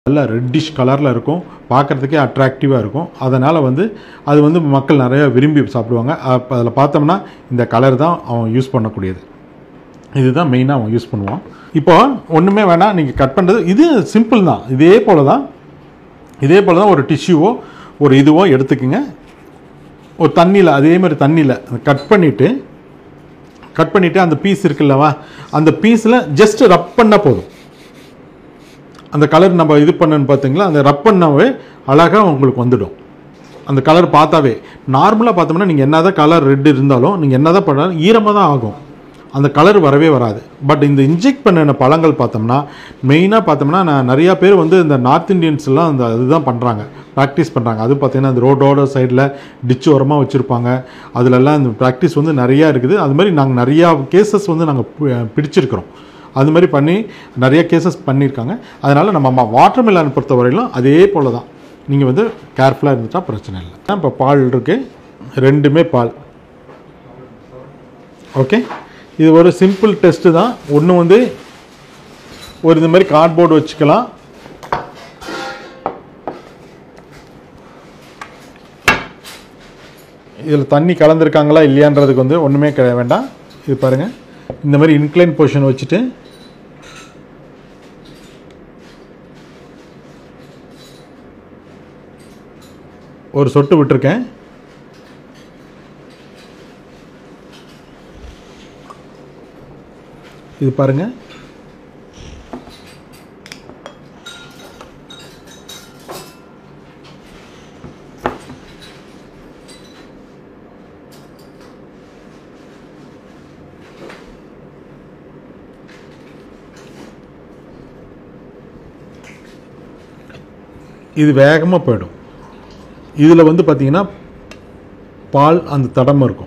நல்ல ரெட்டிஷ் கலரில் இருக்கும் பார்க்குறதுக்கே அட்ராக்டிவாக இருக்கும் அதனால் வந்து அது வந்து மக்கள் நிறைய விரும்பி சாப்பிடுவாங்க அப்போ அதில் பார்த்தோம்னா இந்த கலர் தான் அவன் யூஸ் பண்ணக்கூடியது இதுதான் மெயினாக அவன் யூஸ் பண்ணுவான் இப்போ ஒன்றுமே வேணாம் நீங்கள் கட் பண்ணுறது இது சிம்பிள் தான் இதே போல் தான் இதே போல் தான் ஒரு டிஷ்யூவோ ஒரு இதுவோ எடுத்துக்கோங்க ஒரு தண்ணியில் அதே மாதிரி தண்ணியில் கட் பண்ணிவிட்டு கட் பண்ணிவிட்டு அந்த பீஸ் இருக்குல்லவா அந்த பீஸில் ஜஸ்ட் ரப் பண்ணால் போதும் அந்த கலர் நம்ம இது பண்ணன்னு பார்த்தீங்களா அந்த ரப் பண்ணாவே அழகாக உங்களுக்கு வந்துடும் அந்த கலர் பார்த்தாவே நார்மலாக பார்த்தோம்னா நீங்கள் என்னதான் கலர் ரெட் இருந்தாலும் நீங்கள் என்னதான் பண்ணாலும் ஈரமாக தான் ஆகும் அந்த கலர் வரவே வராது பட் இந்த இன்ஜெக்ட் பண்ணின பழங்கள் பார்த்தோம்னா மெயினாக பார்த்தோம்னா நான் நிறையா பேர் வந்து இந்த நார்த் இந்தியன்ஸ்லாம் அந்த இதுதான் பண்ணுறாங்க ப்ராக்டிஸ் பண்ணுறாங்க அது பார்த்தீங்கன்னா இந்த ரோடோட சைடில் டிச் ஓரமாக வச்சுருப்பாங்க அதிலெல்லாம் இந்த ப்ராக்டிஸ் வந்து நிறையா இருக்குது அது மாதிரி நாங்கள் நிறையா கேசஸ் வந்து நாங்கள் பிடிச்சிருக்கிறோம் அது மாதிரி பண்ணி நிறைய கேசஸ் பண்ணியிருக்காங்க அதனால் நம்ம வாட்டர் மில்லன் பொறுத்த வரையிலும் அதே போல் தான் நீங்கள் வந்து கேர்ஃபுல்லாக இருந்துட்டா பிரச்சனை இல்லை இப்போ பால் இருக்குது ரெண்டுமே பால் ஓகே இது ஒரு சிம்பிள் டெஸ்ட்டு தான் ஒன்று வந்து ஒரு இந்த மாதிரி கார்ட்போர்டு வச்சுக்கலாம் இதில் தண்ணி கலந்துருக்காங்களா இல்லையான்றதுக்கு வந்து ஒன்றுமே கிடையாது வேண்டாம் இது பாருங்கள் இந்த மாதிரி இன்க்ளைன் பொசிஷன் வச்சுட்டு ஒரு சொட்டு விட்டுருக்கேன் இது பாருங்க இது வேகமாக போயிடும் இதில் வந்து பார்த்தீங்கன்னா பால் அந்த தடம் இருக்கும்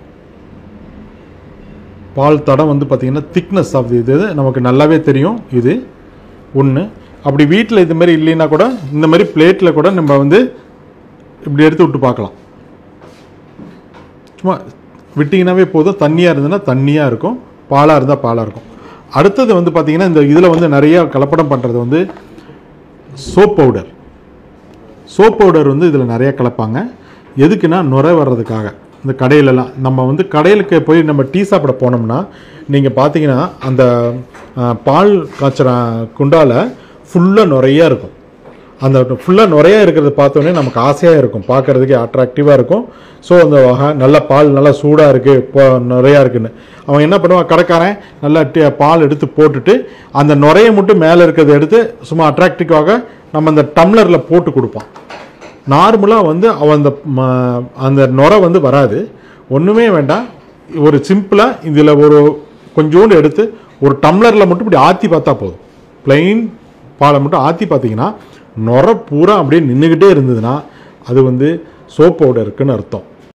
பால் தடம் வந்து பார்த்தீங்கன்னா திக்னஸ் ஆஃப் இது நமக்கு நல்லாவே தெரியும் இது ஒன்று அப்படி வீட்டில் இது மாதிரி இல்லைன்னா கூட இந்த மாதிரி பிளேட்டில் கூட நம்ம வந்து இப்படி எடுத்து விட்டு பார்க்கலாம் சும்மா விட்டிங்கனாவே போதும் தண்ணியாக இருந்ததுன்னா தண்ணியாக இருக்கும் பாலாக இருந்தால் பாலாக இருக்கும் அடுத்தது வந்து பார்த்தீங்கன்னா இந்த இதில் வந்து நிறைய கலப்படம் பண்ணுறது வந்து சோப் பவுடர் சோப் பவுடர் வந்து இதில் நிறைய கலப்பாங்க எதுக்குன்னா நுரை வர்றதுக்காக இந்த கடையிலலாம் நம்ம வந்து கடையிலுக்கு போய் நம்ம டீ சாப்பிட போனோம்னா நீங்கள் பார்த்தீங்கன்னா அந்த அஹ், பால் காய்ச்சற குண்டால ஃபுல்லாக நுரையா இருக்கும் அந்த ஃபுல்லாக நுரையா இருக்கிறத பார்த்தோன்னே நமக்கு ஆசையாக இருக்கும் பார்க்கறதுக்கே அட்ராக்டிவாக இருக்கும் ஸோ அந்த வகை நல்ல பால் நல்லா சூடாக இருக்குது இப்போ நுரையா இருக்குன்னு அவன் என்ன பண்ணுவான் கடைக்காரன் நல்லா டீ- பால் எடுத்து போட்டுட்டு அந்த நுரையை மட்டும் மேலே இருக்கிறத எடுத்து சும்மா அட்ராக்டிவாக நம்ம அந்த டம்ளரில் போட்டு கொடுப்பான் நார்மலாக வந்து அவன் அந்த ம- அந்த நுரை வந்து வராது ஒன்றுமே வேண்டாம் ஒரு சிம்பிளாக இதில் ஒரு கொஞ்சோண்டு எடுத்து ஒரு டம்ளரில் மட்டும் இப்படி ஆற்றி பார்த்தா போதும் plain பாலை மட்டும் ஆற்றி பார்த்தீங்கன்னா நுரை பூரா அப்படியே நின்றுக்கிட்டே இருந்ததுன்னா அது வந்து சோப் பவுடர் இருக்குன்னு அர்த்தம்